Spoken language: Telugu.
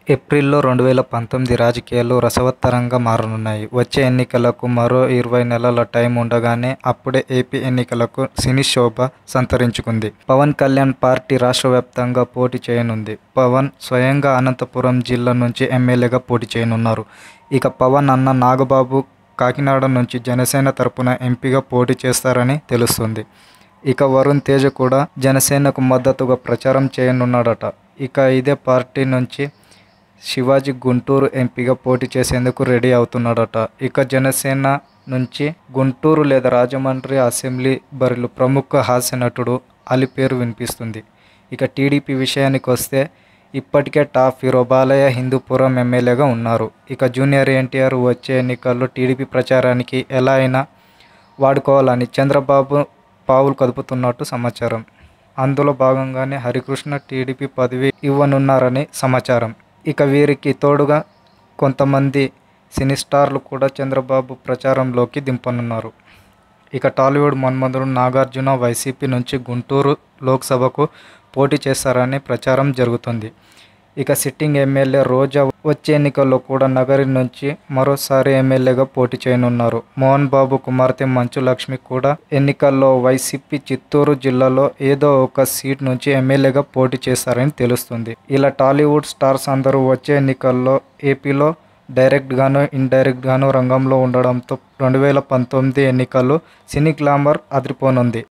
ఏప్రిల్లో రెండు వేల పంతొమ్మిది రాజకీయాలు రసవత్తరంగా మారనున్నాయి. వచ్చే ఎన్నికలకు మరో ఇరవై నెలల టైం ఉండగానే అప్పుడే ఏపీ ఎన్నికలకు సినీ శోభ సంతరించుకుంది. పవన్ కల్యాణ్ పార్టీ రాష్ట్రవ్యాప్తంగా పోటీ చేయనుంది. పవన్ స్వయంగా అనంతపురం జిల్లా నుంచి ఎమ్మెల్యేగా పోటీ చేయనున్నారు. ఇక పవన్ అన్న నాగబాబు కాకినాడ నుంచి జనసేన తరఫున ఎంపీగా పోటీ చేస్తారని తెలుస్తోంది. ఇక వరుణ్ తేజ కూడా జనసేనకు మద్దతుగా ప్రచారం చేయనున్నాడట. ఇక ఇదే పార్టీ నుంచి శివాజీ గుంటూరు ఎంపీగా పోటీ చేసేందుకు రెడీ అవుతున్నాడట. ఇక జనసేన నుంచి గుంటూరు లేదా రాజమండ్రి అసెంబ్లీ బరిలో ప్రముఖ హాస్యనటుడు అలీ పేరు వినిపిస్తుంది. ఇక టీడీపీ విషయానికొస్తే ఇప్పటికే టాప్ హీరో బాలయ్య హిందూపురం ఎమ్మెల్యేగా ఉన్నారు. ఇక జూనియర్ ఎన్టీఆర్ వచ్చే ఎన్నికల్లో టీడీపీ ప్రచారానికి ఎలా అయినా వాడుకోవాలని చంద్రబాబు పావులు కదుపుతున్నట్టు సమాచారం. అందులో భాగంగానే హరికృష్ణ టీడీపీ పదవి ఇవ్వనున్నారని సమాచారం. ఇక వీరికి తోడుగా కొంతమంది సినీ స్టార్లు కూడా చంద్రబాబు ప్రచారంలోకి దింపనున్నారు. ఇక టాలీవుడ్ మన్మథుడు నాగార్జున వైసీపీ నుంచి గుంటూరు లోక్సభకు పోటీ చేస్తారని ప్రచారం జరుగుతోంది. ఇక సిట్టింగ్ ఎమ్మెల్యే రోజా వచ్చే ఎన్నికల్లో కూడా నగరి నుంచి మరోసారి ఎమ్మెల్యేగా పోటీ చేయనున్నారు. మోహన్ బాబు కుమార్తె మంచు లక్ష్మి కూడా ఎన్నికల్లో వైసీపీ చిత్తూరు జిల్లాలో ఏదో ఒక సీట్ నుంచి ఎమ్మెల్యేగా పోటీ చేస్తారని తెలుస్తోంది. ఇలా టాలీవుడ్ స్టార్స్ అందరూ వచ్చే ఎన్నికల్లో ఏపీలో డైరెక్ట్గానూ, ఇండైరెక్ట్గానూ రంగంలో ఉండడంతో రెండు వేల పంతొమ్మిది ఎన్నికల్లో సినీ గ్లామర్ అదిరిపోనుంది.